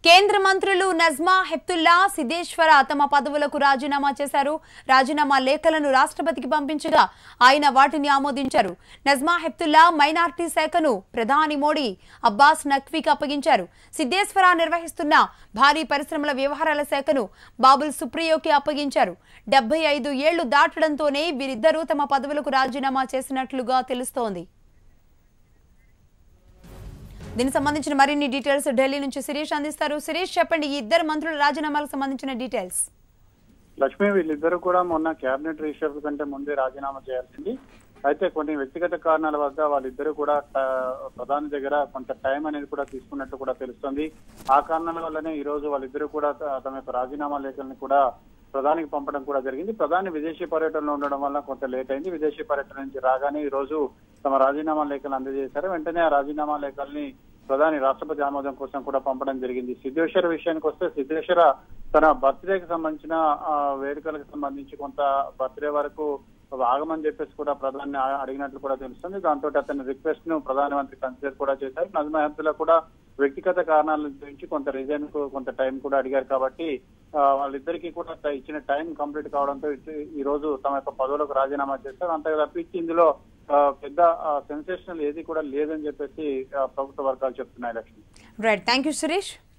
కేంద్ర మంత్రులు నజ్మా హెప్తుల్లా సిದ್ದೇశ్వర తమ పదవులకు రాజీనామా చేశారు రాజీనామా లేఖలను రాష్ట్రపతికి పంపించగా ఆయన వాటిని ఆమోదించారు నజ్మా హెప్తుల్లా మైనార్టీ శాఖను ప్రధాని మోడీ అబ్బాస్ నఖ్వీకి అప్పగించారు సిದ್ದೇశ్వర నిర్వహిస్తున్న భారీ పరిశ్రమల వ్యవహారాల శాఖను బాబుల్ సుప్రియోకి అప్పగించారు డెబ్బై ఐదు ఏళ్లు దాటడంతోనే వీరిద్దరూ తమ పదవులకు రాజీనామా చేసినట్లుగా తెలుస్తోంది దీనికి సంబంధించిన మరిన్ని డీటెయిల్స్ ఢిల్లీ నుంచి శిరీష్ అందిస్తారు శిరీష్ చెప్పండి ఈ ఇద్దరు మంత్రుల రాజీనామాలకు సంబంధించిన డీటెయిల్స్ లక్ష్మి వీళ్ళిద్దరూ కూడా మొన్న కేబినెట్ రీషఫల్ కంటే ముందే రాజీనామా చేయాల్సింది అయితే కొన్ని వ్యక్తిగత కారణాల వద్ద వాళ్ళిద్దరూ కూడా ఆ, ప్రధాని దగ్గర కొంత టైం అనేది కూడా తీసుకున్నట్టు కూడా తెలుస్తుంది ఆ కారణాల వల్లనే ఈ రోజు వాళ్ళిద్దరూ కూడా త- తమ యొక్క రాజీనామా లేఖల్ని కూడా ప్రధానికి పంపడం కూడా జరిగింది ప్రధాని విదేశీ పర్యటనలో ఉండడం వల్ల కొంత లేట్ అయింది విదేశీ పర్యటన నుంచి రాగానే ఈ రోజు తమ రాజీనామా లేఖలు అందజేశారు వెంటనే ఆ రాజీనామా లేఖల్ని ప్రధాని రాష్ట్రపతి ఆమోదం కోసం కూడా పంపడం జరిగింది సిద్ధేశ్వర విషయానికి వస్తే సిద్ధేశ్వర తన బర్త్డేకి సంబంధించిన ఆ, వేడుకలకు సంబంధించి కొంత బర్త్డే వరకు ఆగమని చెప్పేసి కూడా ప్రధాని ఆ- అడిగినట్లు కూడా తెలుస్తుంది దాంతో అతని రిక్వెస్ట్ ను ప్రధానమంత్రి కన్సిడర్ కూడా చేశారు నజ్మా హెప్తుల్లా కూడా వ్యక్తిగత కారణాల గురించి కొంత రీజన్ కు కొంత టైం కూడా అడిగారు కాబట్టి ఆ, వాళ్ళిద్దరికీ కూడా ట- ఇచ్చిన టైం కంప్లీట్ కావడంతో ఇటు- ఈ రోజు తమ యొక్క పదవులకు రాజీనామా చేస్తారు అంతే తప్పించి ఇందులో ఆ, పెద్ద సెన్సేషనల్ ఏది కూడా లేదని చెప్పేసి ఆ, ప్రభుత్వ వర్గాలు చెప్తున్నాయి Lakshmi right thank you Sirish